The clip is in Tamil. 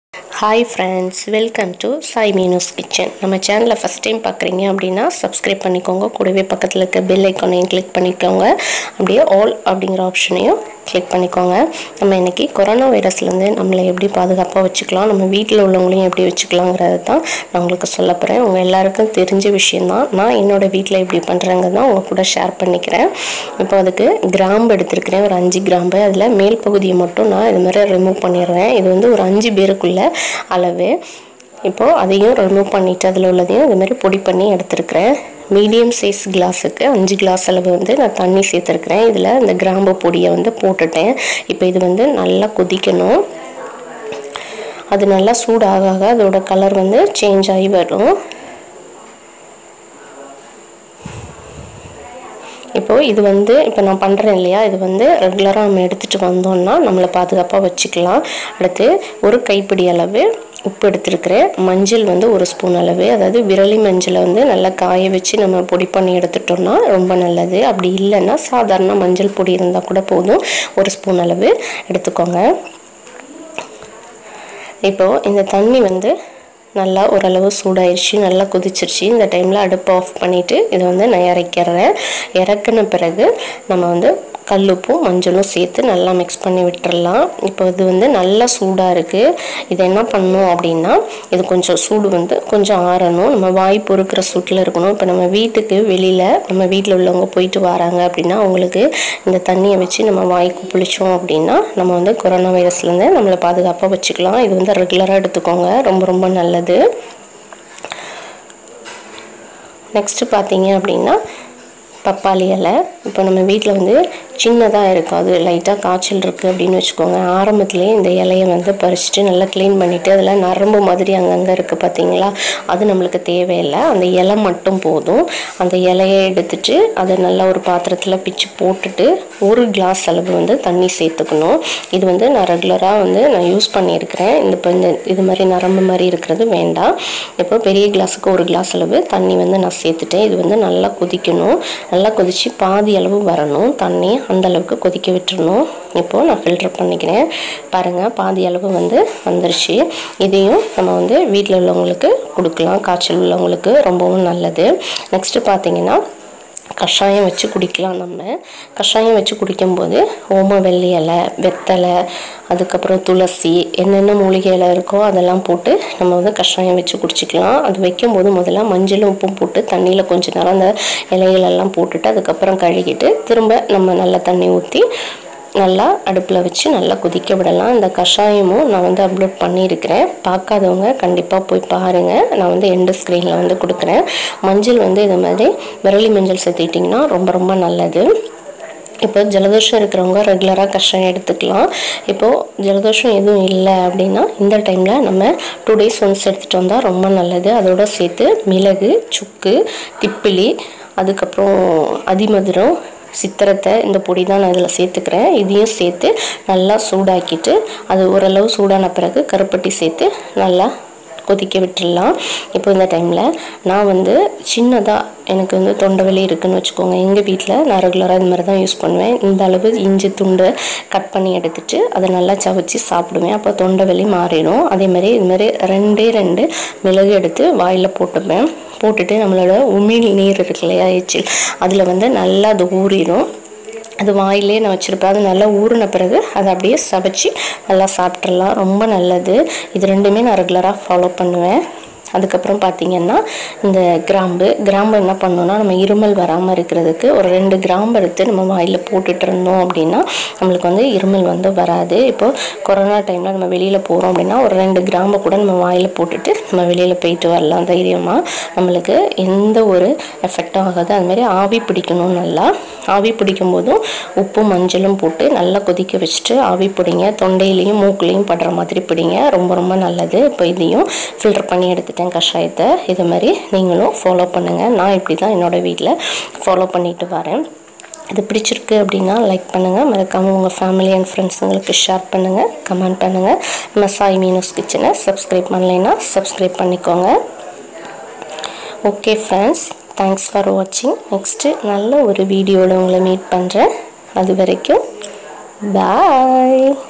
hi friends welcome to Sai Meenu's kitchen நம்ம சேனலை ஃபஸ்ட் டைம் பார்க்குறீங்க அப்படின்னா சப்ஸ்கிரைப் பண்ணிக்கோங்க கூடவே பக்கத்தில் இருக்க பெல் ஐக்கானையும் கிளிக் பண்ணிக்கோங்க அப்படியே ஆல் அப்படிங்கிற ஆப்ஷனையும் கிளிக் பண்ணிக்கோங்க நம்ம இன்றைக்கி கொரோனா வைரஸ்லேருந்து நம்மளை எப்படி பாதுகாப்பாக வச்சுக்கலாம் நம்ம வீட்டில் உள்ளவங்களையும் எப்படி வச்சுக்கலாங்கிறது தான் நான் உங்களுக்கு சொல்ல போகிறேன் உங்கள் எல்லாருக்கும் தெரிஞ்ச விஷயந்தான் நான் என்னோடய வீட்டில் எப்படி பண்ணுறேங்க தான் உங்கள் கூட ஷேர் பண்ணிக்கிறேன் இப்போ அதுக்கு கிராம்பு எடுத்துருக்கிறேன் ஒரு அஞ்சு கிராம்பு அதில் மேல் பகுதியை மட்டும் நான் இது மாதிரி ரிமூவ் பண்ணிடுறேன் இது வந்து ஒரு அஞ்சு பேருக்குள்ள அளவு இப்போது அதையும் ரிமூவ் பண்ணிவிட்டு அதில் உள்ளதையும் இது மாதிரி பொடி பண்ணி எடுத்துருக்கிறேன் மீடியம் சைஸ் கிளாஸுக்கு அஞ்சு கிளாஸ் அளவு வந்து நான் தண்ணி சேர்த்துருக்குறேன் இதில் இந்த கிராம்பு பொடியை வந்து போட்டுட்டேன் இப்போ இது வந்து நல்லா கொதிக்கணும் அது நல்லா சூடாக ஆக அதோட கலர் வந்து சேஞ்ச் ஆகி வரும் இப்போது இது வந்து இப்போ நான் பண்ணுறேன் இல்லையா இது வந்து ரெகுலராக நம்ம எடுத்துகிட்டு வந்தோம்னா நம்மளை பாதுகாப்பாக வச்சுக்கலாம் அடுத்து ஒரு கைப்பிடி அளவு உப்பு எடுத்துருக்கிறேன் மஞ்சள் வந்து ஒரு ஸ்பூன் அளவு அதாவது விரலி மஞ்சளை வந்து நல்லா காய வச்சு நம்ம பொடி பண்ணி எடுத்துட்டோம்னா ரொம்ப நல்லது அப்படி இல்லைன்னா சாதாரண மஞ்சள் பொடி இருந்தால் கூட போதும் ஒரு ஸ்பூன் அளவு எடுத்துக்கோங்க இப்போது இந்த தண்ணி வந்து நல்லா ஓரளவு சூடாயிருச்சு நல்லா கொதிச்சிருச்சு இந்த டைமில் அடுப்பை ஆஃப் பண்ணிவிட்டு இதை வந்து நான் இறக்கிறேன் இறக்குன பிறகு நம்ம வந்து கல்லுப்பும் மஞ்சளும் சேர்த்து நல்லா மிக்ஸ் பண்ணி விட்டுறலாம் இப்போ இது வந்து நல்லா சூடாக இருக்குது இதை என்ன பண்ணணும் அப்படின்னா இது கொஞ்சம் சூடு வந்து கொஞ்சம் ஆறணும் நம்ம வாய் பொறுக்கிற சூட்டில் இருக்கணும் இப்போ நம்ம வீட்டுக்கு வெளியில் நம்ம வீட்டில் உள்ளவங்க போயிட்டு வராங்க அப்படின்னா அவங்களுக்கு இந்த தண்ணியை வச்சு நம்ம வாய்க்கு புளிச்சோம் அப்படின்னா நம்ம வந்து கொரோனா வைரஸ்லேருந்து நம்மளை பாதுகாப்பாக வச்சுக்கலாம் இது வந்து ரெகுலராக எடுத்துக்கோங்க ரொம்ப ரொம்ப நல்லது நெக்ஸ்ட்டு பார்த்தீங்க அப்படின்னா பப்பாளி இலை இப்போ நம்ம வீட்டில் வந்து சின்னதாக இருக்கும் அது லைட்டாக காய்ச்சல் இருக்குது அப்படின்னு வச்சுக்கோங்க ஆரம்பத்துலேயே இந்த இலையை வந்து பறிச்சுட்டு நல்லா க்ளீன் பண்ணிவிட்டு அதில் நரம்பு மாதிரி அங்கங்கே இருக்குது பார்த்தீங்களா அது நம்மளுக்கு தேவையில்லை அந்த இலை மட்டும் போதும் அந்த இலையை எடுத்துட்டு அதை நல்லா ஒரு பாத்திரத்தில் பிச்சு போட்டுட்டு ஒரு கிளாஸ் அளவு வந்து தண்ணி சேர்த்துக்கணும் இது வந்து நான் ரெகுலராக வந்து நான் யூஸ் பண்ணியிருக்கிறேன் இந்த இப்போ இந்த இது மாதிரி நரம்பு மாதிரி இருக்கிறது வேண்டாம் இப்போ பெரிய கிளாஸுக்கு ஒரு கிளாஸ் அளவு தண்ணி வந்து நான் சேர்த்துட்டேன் இது வந்து நல்லா கொதிக்கணும் நல்லா கொதித்து பாதி அளவு வரணும் தண்ணி அந்த அளவுக்கு கொதிக்க விட்டுறணும் இப்போது நான் ஃபில்டர் பண்ணிக்கிறேன் பாருங்கள் பாதி அளவு வந்து வந்துருச்சு இதையும் நம்ம வந்து வீட்டில் உள்ளவங்களுக்கு கொடுக்கலாம் காய்ச்சல் உள்ளவங்களுக்கு ரொம்பவும் நல்லது நெக்ஸ்ட்டு பார்த்தீங்கன்னா கஷாயம் வச்சு குடிக்கலாம் நம்ம கஷாயம் வச்சு குடிக்கும்போது ஓம வெள்ளி இலை வெத்தலை அதுக்கப்புறம் துளசி என்னென்ன மூலிகை இலை இருக்கோ அதெல்லாம் போட்டு நம்ம வந்து கஷாயம் வச்சு குடிச்சிக்கலாம் அது வைக்கும்போது முதல்ல மஞ்சளும் உப்பும் போட்டு தண்ணியில் கொஞ்ச நேரம் அந்த இலைகளெல்லாம் போட்டுட்டு அதுக்கப்புறம் கழுகிட்டு திரும்ப நம்ம நல்லா தண்ணி ஊற்றி நல்லா அடுப்பில் வச்சு நல்லா கொதிக்க விடலாம் இந்த கஷாயமும் நான் வந்து அப்லோட் பண்ணியிருக்கிறேன் பார்க்காதவங்க கண்டிப்பாக போய் பாருங்கள் நான் வந்து எண்டு ஸ்க்ரீனில் வந்து கொடுக்குறேன் மஞ்சள் வந்து இது மாதிரி விரலி மஞ்சள் சேர்த்துக்கிட்டிங்கன்னா ரொம்ப ரொம்ப நல்லது இப்போ ஜலதோஷம் இருக்கிறவங்க ரெகுலராக கஷாயம் எடுத்துக்கலாம் இப்போது ஜலதோஷம் எதுவும் இல்லை அப்படின்னா இந்த டைமில் நம்ம டூ டேஸ் ஒன்ஸ் எடுத்துகிட்டு வந்தால் ரொம்ப நல்லது அதோட சேர்த்து மிளகு சுக்கு திப்பிலி அதுக்கப்புறம் அதிமதுரம் சித்திரத்தை இந்த பொடி தான் நான் இதில் சேர்த்துக்கிறேன் இதையும் சேர்த்து நல்லா சூடாக்கிட்டு அது ஓரளவு சூடான பிறகு கருப்பட்டி சேர்த்து நல்லா கொதிக்க விட்டுடலாம் இப்போ இந்த டைமில் நான் வந்து சின்னதாக எனக்கு வந்து தொண்டை வலி இருக்குதுன்னு வச்சுக்கோங்க எங்கள் வீட்டில் நான் ரெகுலராக இது மாதிரி தான் யூஸ் பண்ணுவேன் இந்த அளவு இஞ்சி துண்டு கட் பண்ணி எடுத்துட்டு அதை நல்லா சவைச்சி சாப்பிடுவேன் அப்போ தொண்டை வலி மாறிடும் அதே மாதிரி இது மாதிரி ரெண்டே ரெண்டு மிளகு எடுத்து வாயில் போட்டுப்பேன் போட்டுட்டு நம்மளோட உமிழ் நீர் இருக்கு இல்லையா எச்சில் அதில் வந்து நல்லா அது ஊறிடும் அது வாயிலே நான் வச்சுருப்பேன் அது நல்லா ஊறின பிறகு அதை அப்படியே சவைச்சி நல்லா சாப்பிட்றலாம் ரொம்ப நல்லது இது ரெண்டுமே நான் ரெகுலராக ஃபாலோ பண்ணுவேன் அதுக்கப்புறம் பார்த்திங்கன்னா இந்த கிராம்பு கிராம்பு என்ன பண்ணோன்னா நம்ம இருமல் வராமல் இருக்கிறதுக்கு ஒரு ரெண்டு கிராம்பு எடுத்து நம்ம வாயில் போட்டுட்டு இருந்தோம் அப்படின்னா நம்மளுக்கு வந்து இருமல் வந்து வராது இப்போது கொரோனா டைமில் நம்ம வெளியில் போகிறோம் அப்படின்னா ஒரு ரெண்டு கிராம்பை கூட நம்ம வாயில் போட்டுட்டு நம்ம வெளியில் போயிட்டு வரலாம் தைரியமாக நம்மளுக்கு எந்த ஒரு எஃபெக்டும் ஆகாது அதுமாதிரி ஆவி பிடிக்கணும் நல்லா ஆவி பிடிக்கும் போதும் உப்பும் மஞ்சளும் போட்டு நல்லா கொதிக்க வச்சுட்டு ஆவி பிடிங்க தொண்டையிலையும் மூக்குலேயும் படுற மாதிரி பிடிங்க ரொம்ப ரொம்ப நல்லது இப்போ இதையும் ஃபில்டர் பண்ணி எடுத்துட்டு எடுத்துட்டேன் கஷாயத்தை இது மாதிரி நீங்களும் ஃபாலோ பண்ணுங்கள் நான் இப்படி தான் என்னோடய வீட்டில் ஃபாலோ பண்ணிட்டு வரேன் இது பிடிச்சிருக்கு அப்படின்னா லைக் பண்ணுங்கள் மறக்காமல் உங்கள் ஃபேமிலி அண்ட் ஃப்ரெண்ட்ஸுங்களுக்கு ஷேர் பண்ணுங்கள் கமெண்ட் பண்ணுங்கள் நம்ம சாய் மீனஸ் கிச்சனை சப்ஸ்கிரைப் பண்ணலைன்னா சப்ஸ்கிரைப் பண்ணிக்கோங்க ஓகே ஃப்ரெண்ட்ஸ் தேங்க்ஸ் ஃபார் வாட்சிங் நெக்ஸ்ட்டு நல்ல ஒரு வீடியோவில் உங்களை மீட் பண்ணுறேன் அது வரைக்கும் பாய்